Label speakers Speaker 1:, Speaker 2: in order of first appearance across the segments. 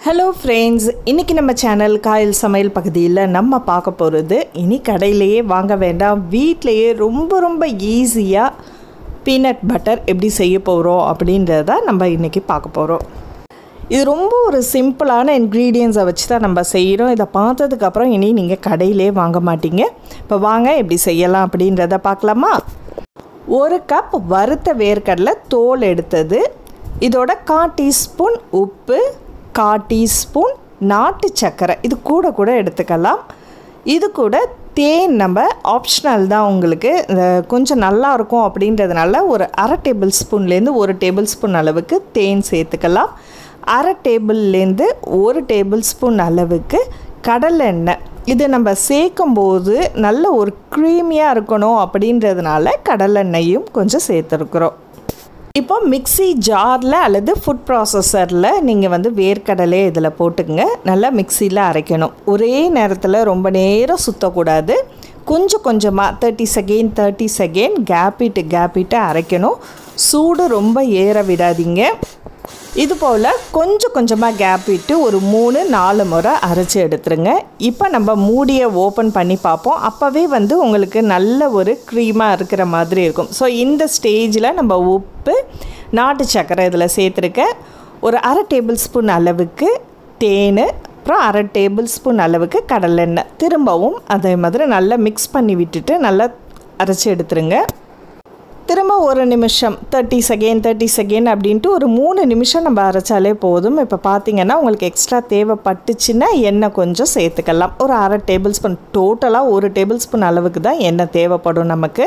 Speaker 1: hello friends இன்றைக்கி நம்ம channel Kayal சமையல் பகுதியில் நம்ம பார்க்க போகிறது இனி கடையிலேயே வாங்க வேண்டாம் வீட்டிலையே ரொம்ப ரொம்ப ஈஸியாக பீனட் பட்டர் எப்படி செய்ய போகிறோம் அப்படின்றத நம்ம இன்றைக்கி பார்க்க போகிறோம் இது ரொம்ப ஒரு சிம்பிளான இன்க்ரீடியன்ஸை வச்சு தான் நம்ம செய்கிறோம் இதை பார்த்ததுக்கப்புறம் இனி நீங்கள் கடையிலே வாங்க மாட்டீங்க இப்போ வாங்க எப்படி செய்யலாம் அப்படின்றத பார்க்கலாமா ஒரு கப் வறுத்த வேர்க்கடலை தோல் எடுத்தது இதோட கா டீஸ்பூன் உப்பு கா டீஸ்பூன் நாட்டு சர்க்கரை இது கூட கூட எடுத்துக்கலாம் இது கூட தேன் நம்ம ஆப்ஷனல் தான் உங்களுக்கு இந்த கொஞ்சம் நல்லா இருக்கும் அப்படின்றதுனால ஒரு அரை டேபிள் ஸ்பூன்லேருந்து ஒரு டேபிள் ஸ்பூன் அளவுக்கு தேன் சேர்த்துக்கலாம் அரை டேபிள்லேருந்து ஒரு டேபிள் ஸ்பூன் அளவுக்கு கடலெண்ணெய் இது நம்ம சேர்க்கும் போது நல்ல ஒரு க்ரீமியாக இருக்கணும் அப்படின்றதுனால கடலெண்ணெயும் கொஞ்சம் சேர்த்துருக்குறோம் இப்போ மிக்ஸி ஜாரில் அல்லது ஃபுட் ப்ராசஸரில் நீங்கள் வந்து வேர்க்கடலை இதில் போட்டுக்கங்க நல்லா மிக்சியில் அரைக்கணும் ஒரே நேரத்தில் ரொம்ப நேரம் சுற்றக்கூடாது கொஞ்சம் கொஞ்சமாக தேர்ட்டி செகண்ட் தேர்ட்டி செகண்ட் கேப்பிட்டு கேப்பிட்டு அரைக்கணும் சூடு ரொம்ப ஏற விடாதீங்க இது போல் கொஞ்சம் கொஞ்சமாக கேப் விட்டு ஒரு மூணு நாலு முறை அரைச்சி எடுத்துருங்க இப்போ நம்ம மூடியை ஓப்பன் பண்ணி பார்ப்போம் அப்போவே வந்து உங்களுக்கு நல்ல ஒரு க்ரீமாக இருக்கிற மாதிரி இருக்கும் ஸோ இந்த ஸ்டேஜில் நம்ம உப்பு நாட்டு சர்க்கரை இதில் சேர்த்துருக்கேன் ஒரு அரை டேபிள் ஸ்பூன் அளவுக்கு தேன் அப்புறம் அரை டேபிள் ஸ்பூன் அளவுக்கு கடலெண்ணெய் திரும்பவும் அதே மாதிரி நல்லா மிக்ஸ் பண்ணி விட்டுட்டு நல்லா அரைச்சி எடுத்துருங்க திரும்ப ஒரு நிமிஷம் தேர்ட்டி செகண்ட் தேர்ட்டி செகண்ட் அப்படின்ட்டு ஒரு மூணு நிமிஷம் நம்ம அரைச்சாலே போதும் இப்போ பார்த்தீங்கன்னா உங்களுக்கு எக்ஸ்ட்ரா தேவைப்பட்டுச்சுன்னா எண்ணெய் கொஞ்சம் சேர்த்துக்கலாம் ஒரு அரை டேபிள் ஸ்பூன் டோட்டலாக ஒரு டேபிள் ஸ்பூன் அளவுக்கு தான் எண்ணெய் தேவைப்படும் நமக்கு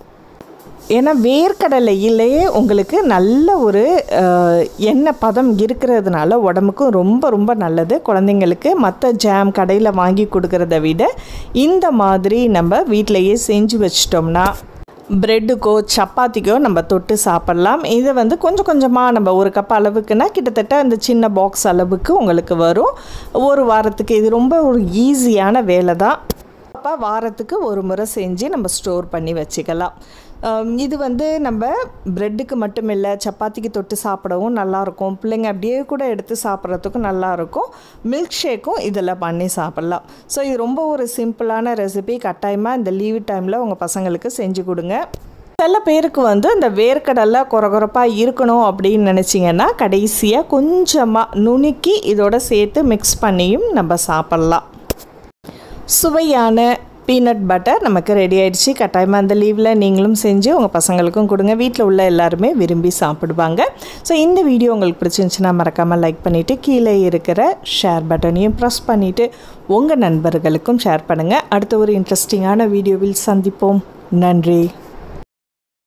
Speaker 1: ஏன்னா வேர்க்கடலையிலேயே உங்களுக்கு நல்ல ஒரு எண்ணெய் பதம் இருக்கிறதுனால உடம்புக்கும் ரொம்ப ரொம்ப நல்லது குழந்தைங்களுக்கு மற்ற ஜாம் கடையில் வாங்கி கொடுக்கறத விட இந்த மாதிரி நம்ம வீட்டிலையே செஞ்சு வச்சிட்டோம்னா ப்ரெட்டுக்கோ சப்பாத்திக்கோ நம்ம தொட்டு சாப்பிட்லாம் இதை வந்து கொஞ்சம் கொஞ்சமாக நம்ம ஒரு கப் அளவுக்குன்னா கிட்டத்தட்ட அந்த சின்ன பாக்ஸ் அளவுக்கு உங்களுக்கு வரும் ஒரு வாரத்துக்கு இது ரொம்ப ஒரு ஈஸியான வேலை தான் அப்போ வாரத்துக்கு ஒரு முறை செஞ்சு நம்ம ஸ்டோர் பண்ணி வச்சுக்கலாம் இது வந்து நம்ம ப்ரெட்டுக்கு மட்டும் இல்லை சப்பாத்திக்கு தொட்டு சாப்பிடவும் நல்லாயிருக்கும் பிள்ளைங்க அப்படியே கூட எடுத்து சாப்பிட்றதுக்கும் நல்லாயிருக்கும் மில்க் ஷேக்கும் இதில் பண்ணி சாப்பிட்லாம் ஸோ இது ரொம்ப ஒரு சிம்பிளான ரெசிபி கட்டாயமாக இந்த லீவு டைமில் உங்கள் பசங்களுக்கு செஞ்சு கொடுங்க சில பேருக்கு வந்து இந்த வேர்க்கடலை குறகுறப்பாக இருக்கணும் அப்படின்னு நினச்சிங்கன்னா கடைசியாக கொஞ்சமாக நுணுக்கி இதோட சேர்த்து மிக்ஸ் பண்ணியும் நம்ம சாப்பிட்லாம் சுவையான பீனட் பட்டர் நமக்கு ரெடி ஆகிடுச்சு கட்டாயமாக அந்த லீவில் நீங்களும் செஞ்சு உங்கள் பசங்களுக்கும் கொடுங்க வீட்டில் உள்ள எல்லாருமே விரும்பி சாப்பிடுவாங்க ஸோ இந்த வீடியோ உங்களுக்கு பிடிச்சிருந்துச்சுன்னா மறக்காமல் லைக் பண்ணிவிட்டு கீழே இருக்கிற ஷேர் பட்டனையும் ப்ரெஸ் பண்ணிவிட்டு உங்கள் நண்பர்களுக்கும் ஷேர் பண்ணுங்கள் அடுத்த ஒரு இன்ட்ரெஸ்டிங்கான வீடியோவில் சந்திப்போம் நன்றி